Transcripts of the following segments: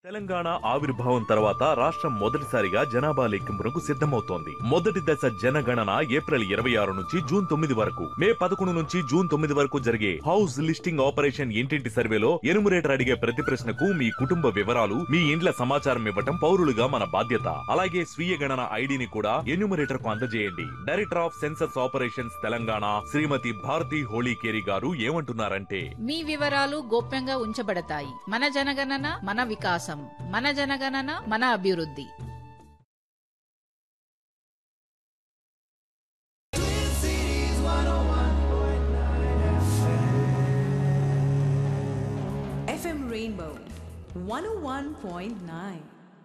తెలంగాణ ఆవిర్భావం తర్వాత రాష్ట్రం మొదటిసారిగా జనాభా లెక్కింపునకు సిద్ధమవుతోంది మొదటి దశ జనగణన ఏప్రిల్ ఇరవై ఆరు నుంచి జూన్ తొమ్మిది వరకు మే పదకొండు నుంచి జూన్ తొమ్మిది వరకు జరిగే హౌస్ లిస్టింగ్ ఆపరేషన్ ఇంటింటి సర్వేలో ఎనుమరేటర్ అడిగే ప్రతి ప్రశ్నకు మీ కుటుంబ వివరాలు మీ ఇండ్ల సమాచారం ఇవ్వటం పౌరులుగా మన బాధ్యత అలాగే స్వీయ గణన ఐడిని కూడా ఎన్యూమరేటర్ కు అందజేయండి director of census operations Telangana Shrimati Bharathi Holikeri garu ఏమంటున్నారంటే మీ వివరాలు గోప్యంగా ఉంచబడతాయి మన జనగణన మన వికాసం మన జనగణన మన అభివృద్ధి FM Rainbow 101.9.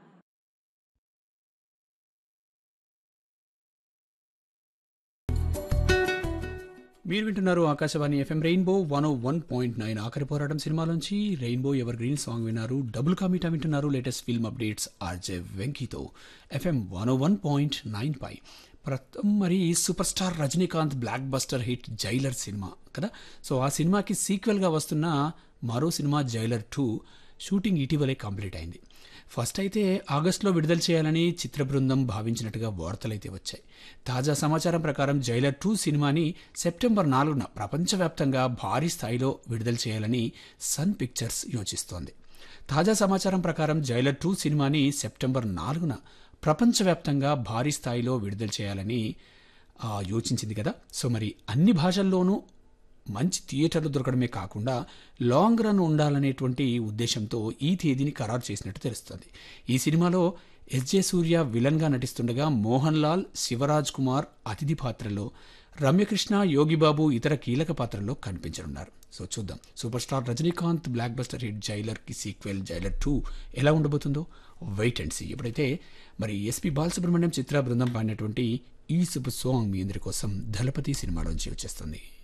మీరు వింటున్నారు Akashvani FM rainbow one one point nine ఆఖరి పోరాటం సినిమాలోంచి రెయిన్బో ఎవర్ గ్రీన్ సాంగ్ విన్నారు డబుల్ కామీటా వింటున్నారు లేటెస్ట్ ఫిల్మ్ అప్డేట్స్ ఆర్జే వెంకీతో FM one one point nine పై ప్రస్తుతం మరి superstar Rajinikanth blockbuster hit Jailer సినిమా కదా సో ఆ సినిమాకి సీక్వెల్గా వస్తున్న మరో సినిమా జైలర్ టూ షూటింగ్ ఇటీవలే కంప్లీట్ అయింది ఫస్ట్ అయితే ఆగస్టులో విడుదల చేయాలని చిత్ర బృందం భావించినట్టుగా వార్తలైతే వచ్చాయి తాజా సమాచారం ప్రకారం జైలర్ టూ సినిమాని సెప్టెంబర్ నాలుగున ప్రపంచవ్యాప్తంగా భారీ స్థాయిలో విడుదల చేయాలని సన్ పిక్చర్స్ యోచిస్తోంది తాజా సమాచారం ప్రకారం జైలర్ టూ సినిమాని సెప్టెంబర్ నాలుగున ప్రపంచవ్యాప్తంగా భారీ స్థాయిలో విడుదల చేయాలని ఆ, యోచించింది కదా సో మరి అన్ని భాషల్లోనూ మంచి థియేటర్లు దొరకడమే కాకుండా లాంగ్ రన్ ఉండాలనేటువంటి ఉద్దేశంతో ఈ తేదీని ఖరారు చేసినట్టు తెలుస్తుంది ఈ సినిమాలో ఎస్జే సూర్య విలన్గా నటిస్తుండగా మోహన్ లాల్ శివరాజ్ కుమార్ అతిథి పాత్రలో రమ్యకృష్ణ యోగిబాబు ఇతర కీలక పాత్రల్లో కనిపించనున్నారు సో చూద్దాం superstar Rajinikanth blockbuster hit జైలర్కి సీక్వెల్ జైలర్ టూ ఎలా ఉండబోతుందో వెయిట్ అండ్ సీ ఎప్పుడైతే మరి ఎస్పి బాలసుబ్రహ్మణ్యం చిత్ర బృందం పాడినటువంటి ఈ సూపర్ సాంగ్ మీ అందరి కోసం దళపతి సినిమాలోంచి వచ్చేస్తుంది